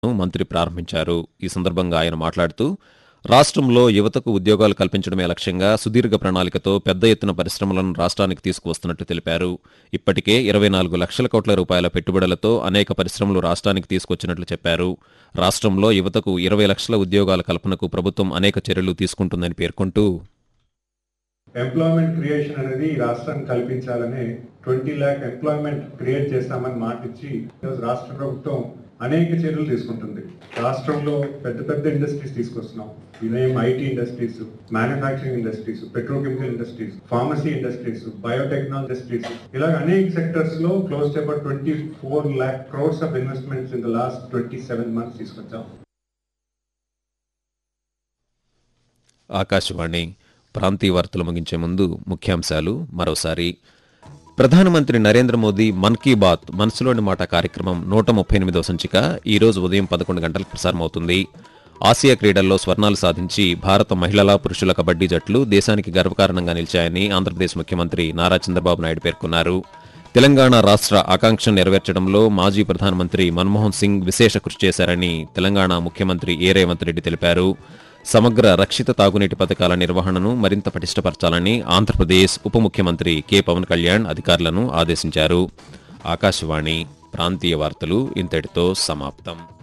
మంత్రి ప్రారంభించారు ఈ సందర్భంగా ఆయన మాట్లాడుతూ రాష్ట్రంలో యువతకు ఉద్యోగాలు కల్పించడమే లక్ష్యంగా సుదీర్ఘ ప్రణాళికతో పెద్ద ఎత్తున పరిశ్రమలను రాష్ట్రానికి తీసుకువస్తున్నట్టు తెలిపారు ఇప్పటికే ఇరవై నాలుగు లక్షల కోట్ల రూపాయల పెట్టుబడులతో అనేక పరిశ్రమలు రాష్ట్రానికి తీసుకొచ్చినట్లు చెప్పారు రాష్ట్రంలో యువతకు ఇరవై లక్షల ఉద్యోగాల కల్పనకు ప్రభుత్వం అనేక చర్యలు తీసుకుంటుందని పేర్కొంటూ ఎంప్లాయ్మెంట్ క్రియేషన్ అనేది ఈ రాష్ట్రానికి కల్పించాలని ట్వంటీ ల్యాక్ ఎంప్లాయ్మెంట్ క్రియేట్ చేస్తామని మాట ఇచ్చి ఈరోజు రాష్ట్ర ప్రభుత్వం అనేక చర్యలు తీసుకుంటుంది రాష్ట్రంలో పెద్ద పెద్ద ఇండస్ట్రీస్ తీసుకొస్తున్నాం ఇదేం IT industries manufacturing industries petrochemical industries pharmacy industries biotechnology industries ఇలా అనేక సెక్టర్స్ లో close to about twenty four lakh crores of investments in the last twenty seven months తీసుకొచ్చాం ఆకాశవాణి ప్రాంతీయ వార్తలు ముగించే ముందు ముఖ్యాంశాలు మరోసారి ప్రధానమంత్రి నరేంద్ర మోదీ మన్ కీ బాత్ మనసులోని మాట కార్యక్రమం నూట ముప్పై ఎనిమిదో సంచిక ఈ రోజు ఉదయం పదకొండు గంటలకు ప్రసారమవుతుంది ఆసియా క్రీడల్లో స్వర్ణాలు సాధించి భారత మహిళల పురుషుల కబడ్డీ జట్లు దేశానికి గర్వకారణంగా నిలిచాయని ఆంధ్రప్రదేశ్ ముఖ్యమంత్రి నారా చంద్రబాబు నాయుడు పేర్కొన్నారు తెలంగాణ రాష్ట్ర ఆకాంక్ష నెరవేర్చడంలో మాజీ ప్రధానమంత్రి మన్మోహన్ సింగ్ విశేష కృషి చేశారని తెలంగాణ ముఖ్యమంత్రి ఏ రేవంత్ రెడ్డి తెలిపారు సమగ్ర రక్షిత తాగునీటి పథకాల నిర్వహణను మరింత పటిష్టపరచాలని ఆంధ్రప్రదేశ్ ఉప ముఖ్యమంత్రి కె పవన్ కళ్యాణ్ అధికారులను ఆదేశించారు ఆకాశవాణి ప్రాంతీయ వార్తలు ఇంతటితో సమాప్తం